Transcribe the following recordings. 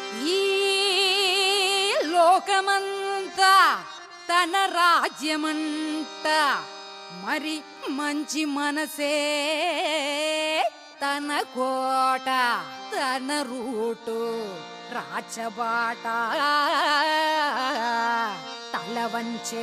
ఈ లోకమంతా తన రాజ్యమంట మరి మంచి మనసే తన కోట తన రూటు రాచబాట తల వంచే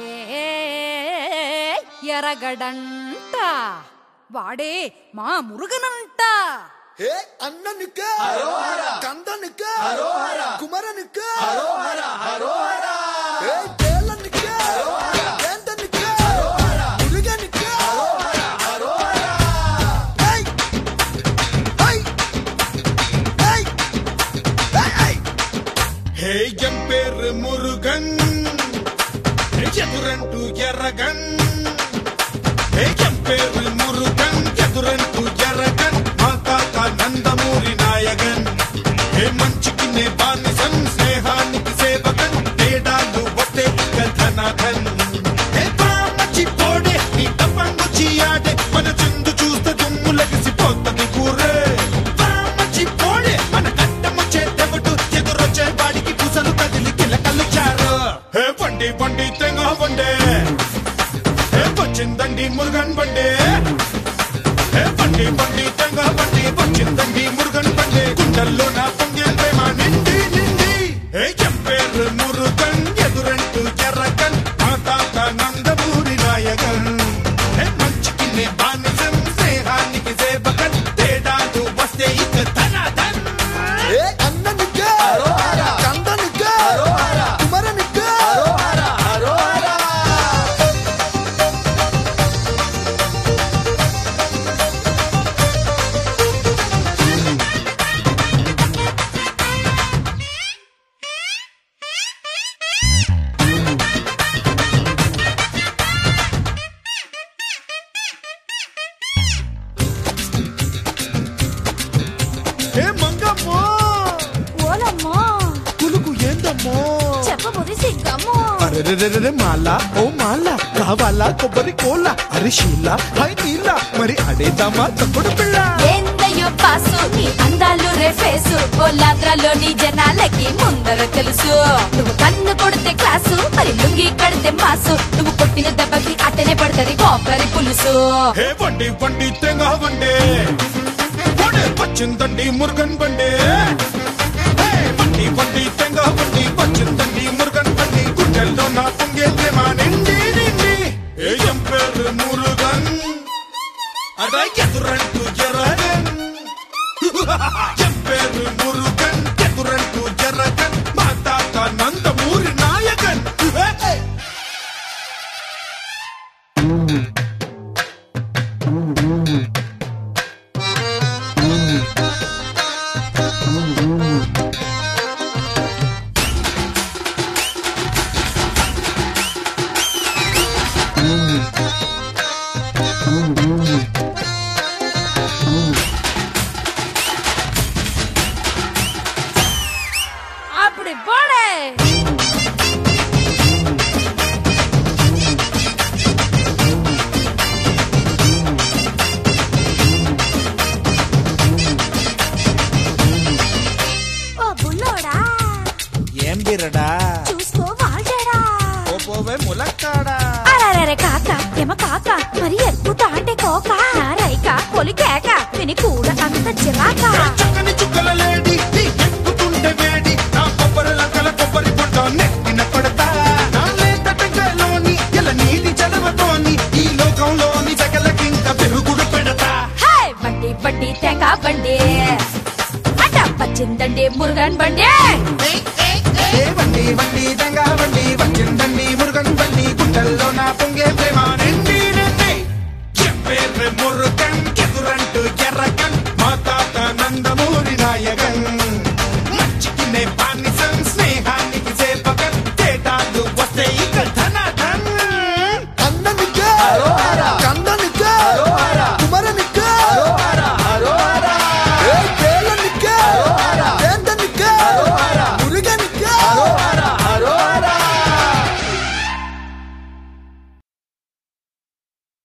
ఎరగడంట వాడే మా మురుగనంట ஏ அண்ணனுக்கு கந்தனுக்கு குமரனுக்கு ஏய் வேலனுக்கு வேந்தனுக்கு முருகனுக்கு ஏய் ஏய் ஏய் ஏய் ஏய் హే ఎం పేరు మురుగన్ ఎదురంటూ ఎర్రగన్ హే ఎం పేరు మురుగన్ ఎదురంటూ ఎర్రగన్ మా తాత నందమూరి నాయగన్ హే మంచికి నే బానిసన్ స్నేహానికి సేవకన్ తేడాలు వస్తే ఇక ధనధన్ హే బామచి పోడే నీ తప్పంగుచి ఆడే మన చిందు చూస్తే దుమ్ము లగిసిపోతది కూరే బామచి పోడే మన కట్టమొచ్చే తెవడు ఎదురొచ్చే వాడికి కుసలు కదిలి కిలకలు చారు హే బండి బండి తెంగ బండే హే వచ్చిందండి మురుగన్ బండే హే బండి బండి తెంగ బండి వచ్చిందండి మురుగన్ బండే గుండెల్లో నా పొంగే ప్రేమ నిండి నిండి హే చెప్పేరు మురుగన్ ఎదురంటూ ఎర్రగన్ మా తాత నందమూరి నాయకన్ హే మంచికి నే బానిసం స్నేహానికి సేవకన్ తేడాలు వస్తే ఇక ధనాధన్ ஏ அண்ணனுக்கு கந்தனுக்கு குமரனுக்கு హే మంగమ్మో ఓలమ్మో కులుకు ఏందమ్మో చెప్పబోది సిగ్గమ్మో అరెరెరెరె మాల ఓ మాల కావాలా కొబ్బరి కోల అరే శీల హై నీల మరి అడేద్దామా తప్పుడు పిల్ల ఏందయ్యో పాసు నీ అందాలు రేఫేసు ఓలాద్రాలోని జనాలకి ముందర తెలుసు నువ్వు కన్ను కొడితే క్లాసు మరి లుంగి కడితే మాసు నువ్వు కొట్టిన దెబ్బకి అట్టనే పడతది కొబ్బరి పులుసు హే బండి బండి తెంగ బండి ఒడే వచ్చిందండి మురుగన్ బండి హే బండి బండి తెంగ బండి వచ్చిందండి మురుగన్ బండి గుండెల్లో నా పొంగే ప్రేమ నిండి నిండి ఏ ఎం పేరు మురుగన్ అడ ఎదురంటూ ఎర్రగన్ ఎం పేరు మురుగన్ ఎదురంటూ ఎర్రగన్ మా తాత నందమూరి నాయకన్ హే, హే. அப்படி போடே ఓ బుల్లోడా ఏం బిరడా చూసుకో వాల్చాడా ఓ పోవే ములక్కాడా అరే కాక ఎమ కాక మరి ఎక్కుతా అంటే కోక రైక పొలికేక విని కూడా అంత చిరాక చక్కని చుక్కల లేడి నీ ఎక్కుతుంటే వేడి నా కొబ్బరి లంకల కొబ్బరి పొట్ట నెత్తిన పడతా నా లేత టెంకాయలోని ఎల నీటి చదవతోని ఈ లోకంలోని సకలకింక పెరుగుడు పెడతా హాయ్ బండి బండి తెగ బండి అట వచ్చిందండి మురుగన్ బండి ఏ బండి బండి దంగా బండి వచ్చిందండి మురుగన్ బండి గుండెల్లో నా పొంగే ప్రేమ నిండి నిండి చెప్పే మురుగన్ ఎదురంటూ ఎర్రగన్